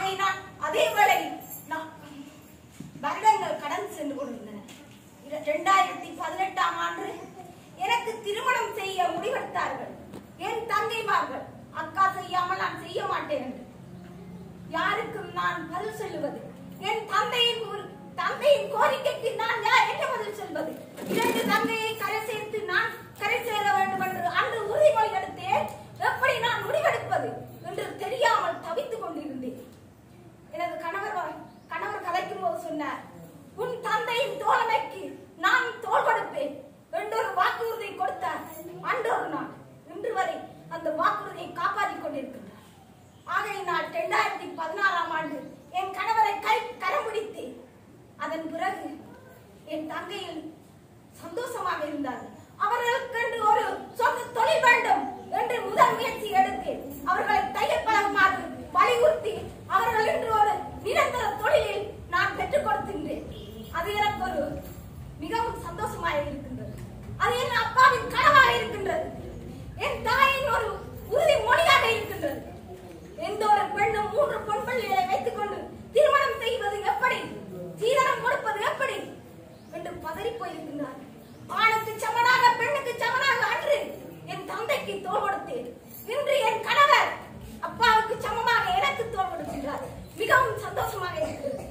ஆகையினால் அதே வேளையில் நான் வருடங்கள் கடந்து சென்று கொண்டிருந்தன இர- இரண்டாயிரத்தி பதினெட்டாம் ஆண்டு எனக்கு திருமணம் செய்ய முடிவெடுத்தார்கள் என் தங்கைமார்கள் அக்கா செய்யாமல் நான் செய்ய மாட்டேன் என்று யாருக்கும் நான் பதில் சொல்லுவது என் தந்தையின் ஒரு- தந்தையின் கோரிக்கைக்கு நான் யார் என்ன பதில் சொல்வது இரண்டு தங்கையை கரை சேர்த்து நான் கரை சேர வேண்டும் என்று அன்று உறுதிமொழி எடுத்தேன் எப்படி நான் முடிவெடுப்பது என்று தெரியாமல் தவித்துக் கொண்டிருந்தேன் எனது கணவர் வ- கணவர் கதைக்கும் போது சொன்னார் உன் தந்தையின் தோழமைக்கு நான் தோள் கொடுப்பேன் என்று ஒரு வாக்குறுதி கொடுத்தார் அன்றொரு நாள் இன்று வரை அந்த வாக்குறுதியை காப்பாற்றிக் கொண்டிருக்கின்றார் ஆகையினால் இரண்டாயிரத்தி பதினாறாம் ஆண்டு என் கணவரை கை கரம் பிடித்தேன் அதன் பிறகு என் தங்கையில் சந்தோஷமாக இருந்தார்கள் அவர்களுக்கென்று ஒரு சொந்த தொழில் வேண்டும் என்று முதல் முயற்சி எடுத்தேன் அவர்களை தையல் பழகுமாறு வலியுறுத்தி அவர்கள் இன்று ஒரு நிரந்தர தொழிலில் நான் பெற்றுக் கொடுக்கின்றேன் அது எனக்கு ஒரு மிகவும் சந்தோஷமாக இருக்கின்றது அது என் அப்பாவின் கனவாக இருக்கின்றது என் தாயின் ஒரு உறுதி மொழியாக இருக்கின்றது எந்த ஒரு பெண்ணும் மூன்று பொன் பிள்ளைகளை வைத்துக் கொண்டு திருமணம் செய்வது எப்படி சீதனம் கொடுப்பது எப்படி என்று பதறி போயிருக்கின்றார் ஆணுக்கு சமனாக பெண்ணுக்கு சமனாக அன்று என் தந்தைக்கு தோல் கொடுத்தேன் இன்று என் கணவர் அப்பாவுக்கு சமமாக எனக்கு தோல் கொடுக்கின்றார் மிகவும் சந்தோஷமாக இருக்கிறது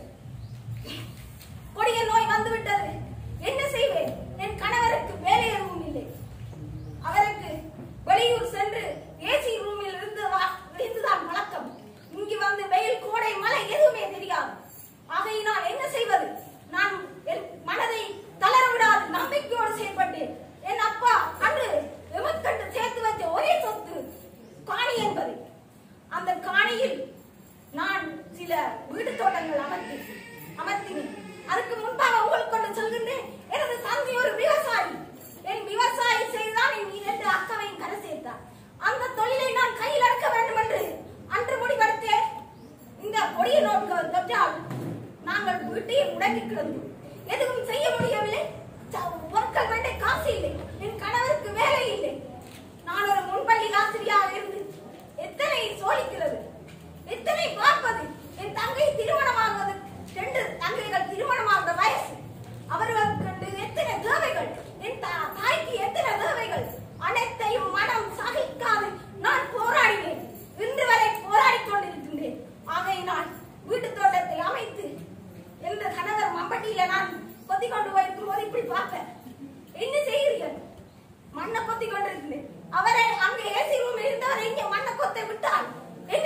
கொடிய நோய் வந்துவிட்டது என்ன செய்வேன் என் கணவருக்கு வேலை எதுவும் இல்லை அவருக்கு வெளியூர் சென்று ஏசி ரூமில் இருந்து வா- இருந்துதான் பழக்கம் இங்கு வந்து வெயில் கோடை மழை எதுவுமே தெரியாது ஆகையினால் என்ன செய்வது நான் என் மனதை தளர விடாது நம்பிக்கையோடு செயல்பட்டேன் என் அப்பா அன்று எமக்கண்டு சேர்த்து வச்ச ஒரே சொத்து காணி என்பது அந்த காணியில் நான் சில வீட்டு தோட்டங்கள் அமர்த்தி அமர்த்தினேன் அதுக்கு முன்பாக உங்களுக்கு கொண்டு சொல்கின்றேன் எனது தந்தை ஒரு விவசாயி என் விவசாயி செய்துதான் என் இரண்டு அக்காவையும் கரை சேர்த்தார் அந்த தொழிலை நான் கையில் எடுக்க வேண்டும் என்று அன்று முடிவெடுத்தேன் இந்த கொடிய நோட்கள் தொற்றால் நாங்கள் வீட்டையே முடங்கி கிடந்தோம் எதுவும் செய்ய முடியவில்லை ச- பொருட்கள் வேண்ட காசு இல்லை என் கணவருக்கு வேலை இல்லை நான் ஒரு முன்பள்ளி ஆசிரியாக இருந்து எத்தனை சோலிக்கிறது எத்தனை பார்ப்பது என் தங்கை திருமணமாகுவது ரெண்டு தங்கைகள் திருமணமாகிற வயசு அவர்களுக்கு கண்டு எத்தனை தேவைகள் என் தா- தாய்க்கு எத்தனை தேவைகள் அனைத்தையும் மனம் சகிக்காது நான் போராடினேன் இன்று வரை போராடிக் கொண்டிருக்கின்றேன் ஆகையினால் வீட்டு தோட்டத்தை அமைத்து என்ற கணவர் மம்பட்டியில நான் கொத்தி கொண்டு போயிருக்கும் போது இப்படி பார்ப்பேன் என்ன செய்கிறீர்கள் மண்ணை கொத்தி கொண்டிருக்கிறேன் அவரை அங்கே ஏசி ரூம் இருந்தவர் இங்கே மண்ணை கொத்தை விட்டால் என்ன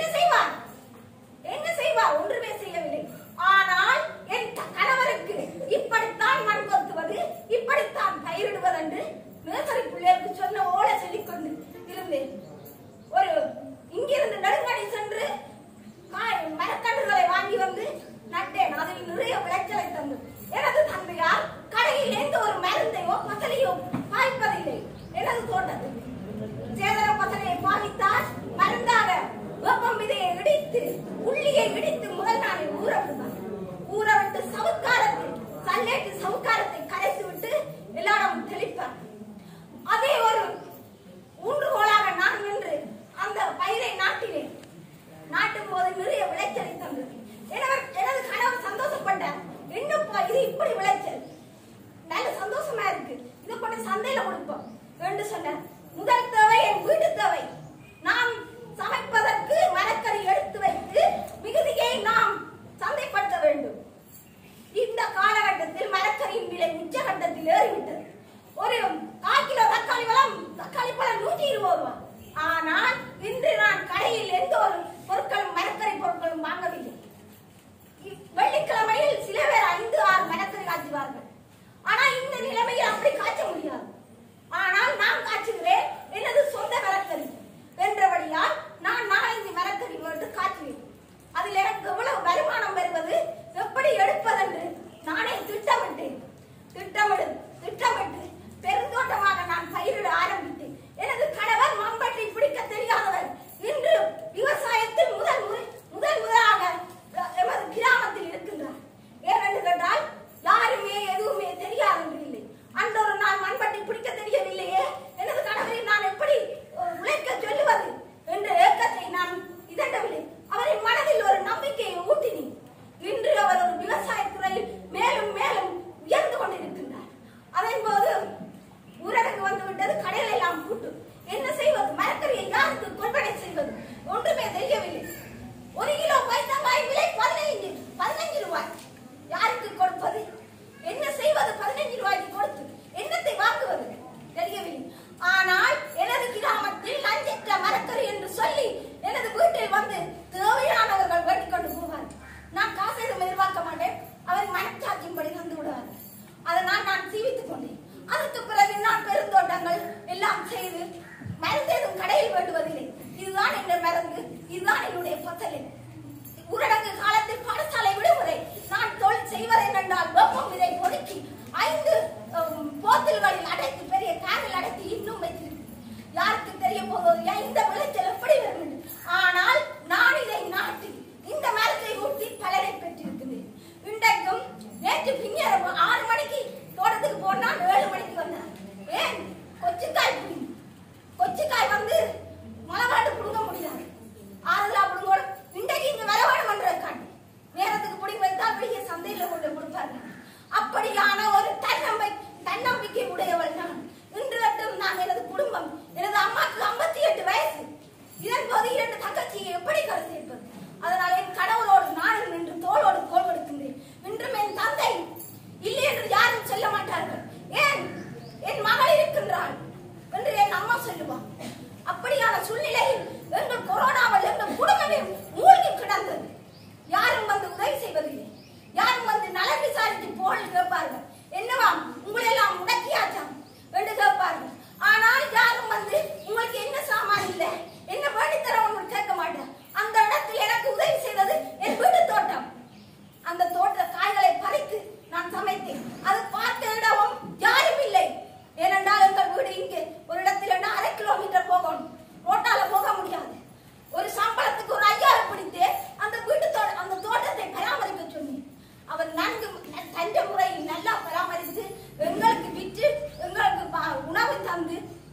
ஒரு கிலோ பைத்தங்காய் விலை பதினைந்து பதினைஞ்சு ரூபாய் யாருக்கு கொடுப்பது என்ன செய்வது பதினைஞ்சு ரூபாய்க்கு கொடுத்து என்னத்தை வாங்குவது தெரியவில்லை ஆனால் எனது கிராமத்தில் லஞ்சற்ற மரக்கறி என்று சொல்லி எனது வீட்டில் வந்து தேவையானவர்கள் வேண்டிக் கொண்டு போவார் நான் காசு எதுவும் எதிர்பார்க்க மாட்டேன் அவர் மனச்சாட்சியின்படி வந்து விடுவார் அதனால் நான் சீவித்துக் கொண்டேன் அதற்கு பிறகு நான் பெருந்தோட்டங்கள் எல்லாம் செய்து மருந்து எதுவும் கடையில் வேண்டுவதில்லை இதுதான் எங்கள் மருந்து இதுதான் என்னுடைய பத்தலை ஊரடங்கு காலத்தில் பாடசாலை விடுமுறை நான் தொழில் செய்வது என்னென்றால் வெப்பம் இதை பொறுக்கி ஐந்து ஹம், போத்தல்களில் அடைத்து பெரிய கேனில் அடைத்து இன்னும் வைத்திருக்கிறேன் யாருக்கு தெரிய போவது ஏன் இந்த விளைச்சல் எப்படி வரும் என்று. ஆனால் நான் இதை நாட்டி இந்த மரத்தை ஊட்டி பலனை பெற்றிருக்கிறேன் இன்றைக்கும் நேற்று பின்னிரவு ஆறு மணிக்கு தோட்டத்துக்கு போனால் ஏழு மணிக்கு வந்தேன் ஏன் கொச்சிக்காய் புடிங்க கொச்சிக்காய் வந்து மலவாட்டு புடுங்க முடியாது ஆறுதலா புடுங்கோட இன்றைக்கு இங்க வர வேணும்ன்றதுக்காண்டி நேரத்துக்கு பிடிங்க வைத்தா வெளியே சந்தையில கொண்டு கொடுப்பாங்க அப்படியான ஒரு தன்னம்பை தன்னம்பிக்கை உடையவள் நான் இன்று மட்டும் நான் எனது குடும்பம் எனது அம்மாக்கு ஐம்பத்தி எட்டு வயசு இதன் போது இரண்டு தங்கச்சியை எப்படி கரு சேர்ப்பது அதனால் என் கணவரோடு நானும் நின்று தோளோடு தோள் கொடுக்கின்றேன் இன்றும் என் தந்தை இல்லை என்று யாரும் சொல்ல மாட்டார்கள் ஏன் என் மகள் இருக்கின்றாள் என்று என் அம்மா சொல்லுவாள் அப்படியான சூழ்நிலையில் எங்கள் கொரோனாவில் எங்கள் குடும்பமே மூழ்கி கிடந்தது யாரும் வந்து உதவி செய்வதில்லை யாரும் வந்து நலன் விசாரித்து போல் கேட்பார்கள் என்னவாம் உங்களை எல்லாம் முடக்கியாச்சாம் என்று கேட்பார்கள் ஆனால் யாரும் வந்து உங்களுக்கு என்ன சாமான் இல்லை என்ன வேண்டித்தரம் கேட்க மாட்டேன் அந்த இடத்தில் எனக்கு உதவி செய்தது என் வீட்டு தோட்டம் அந்த தோட்ட காய்களை பறித்து நான் சமைத்தேன் அது பார்த்த இடமும் யாரும் இல்லை ஏனென்றால் எங்கள் வீடு இங்கே ஒரு இடத்துல இருந்து அரை கிலோமீட்டர் போகணும் ரோட்டால போக முடியாது ஒரு சம்பளத்துக்கு ஒரு ஐயாயிரம் பிடித்து அந்த வீட்டு தோட்ட அந்த தோட்டத்தை பராமரிக்க சொன்னேன் அவர் நன்கு தஞ்ச முறையில் நல்லா பராமரித்து எங்களுக்கு விற்று எங்களுக்கு ப- உணவு தந்து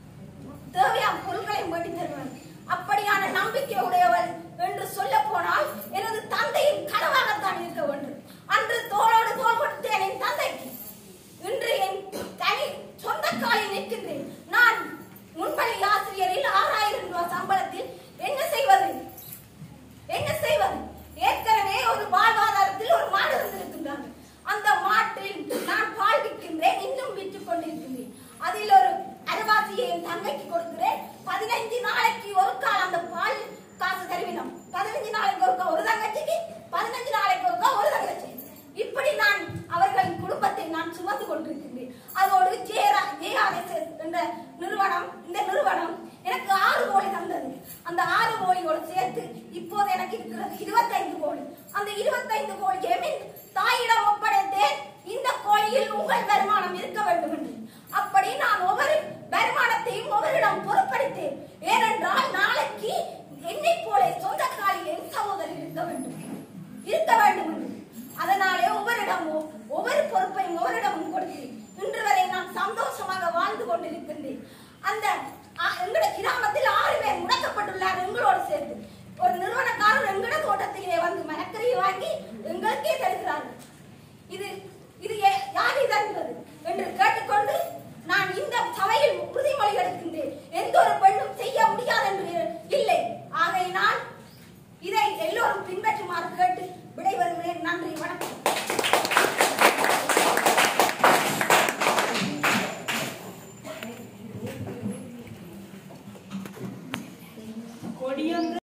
தேவையான பொருட்களை வேண்டி தருவார் அப்படியான நம்பிக்கை உடையவள் என்று சொல்ல போனால் எனது தந்தையின் கனவாகத்தான் இருக்க வேண்டும் அன்று தோளோடு தோள் கொடுத்தேன் என் தந்தைக்கு இன்று என் தனி சொந்த காலில் நிற்கின்றேன் நான் முன்பள்ளி ஆசிரியரில் ஆறாயிரம் ரூபாய் சம்பளத்தில் என்ன செய்வது என்ன செய்வது ஏற்கனவே ஒரு வாழ்வாதாரத்தில் ஒரு மாடு இருந்திருக்கின்றாங்க அந்த மாட்டில் நான் பால் விற்கின்றேன் இன்னும் விற்றுக் கொண்டிருக்கின்றேன் அதில் ஒரு அரைவாசியை என் தங்கைக்கு கொடுக்கிறேன் பதினைஞ்சு நாளைக்கு ஒரு கால் அந்த பால் காசு தருவினோம் பதினஞ்சு நாளைக்கு ஒருக்கா ஒரு தங்கச்சிக்கு பதினஞ்சு நாளைக்கு ஒருக்கா ஒரு தங்கச்சி இப்படி நான் அவர்களின் குடும்பத்தை நான் சுமந்து கொண்டிருக்கின்றேன் அதோடு ஜேரா ஜேஆர்எஸ்எஸ் என்ற நிறுவனம் இந்த நிறுவனம் எனக்கு ஆறு கோடி தந்தது அந்த ஆறு கோடியோடு சேர்த்து இப்போது எனக்கு இருக்கிறது இருபத்தைந்து கோடி அந்த இருபத்தைந்து கோடியை தாயிடம்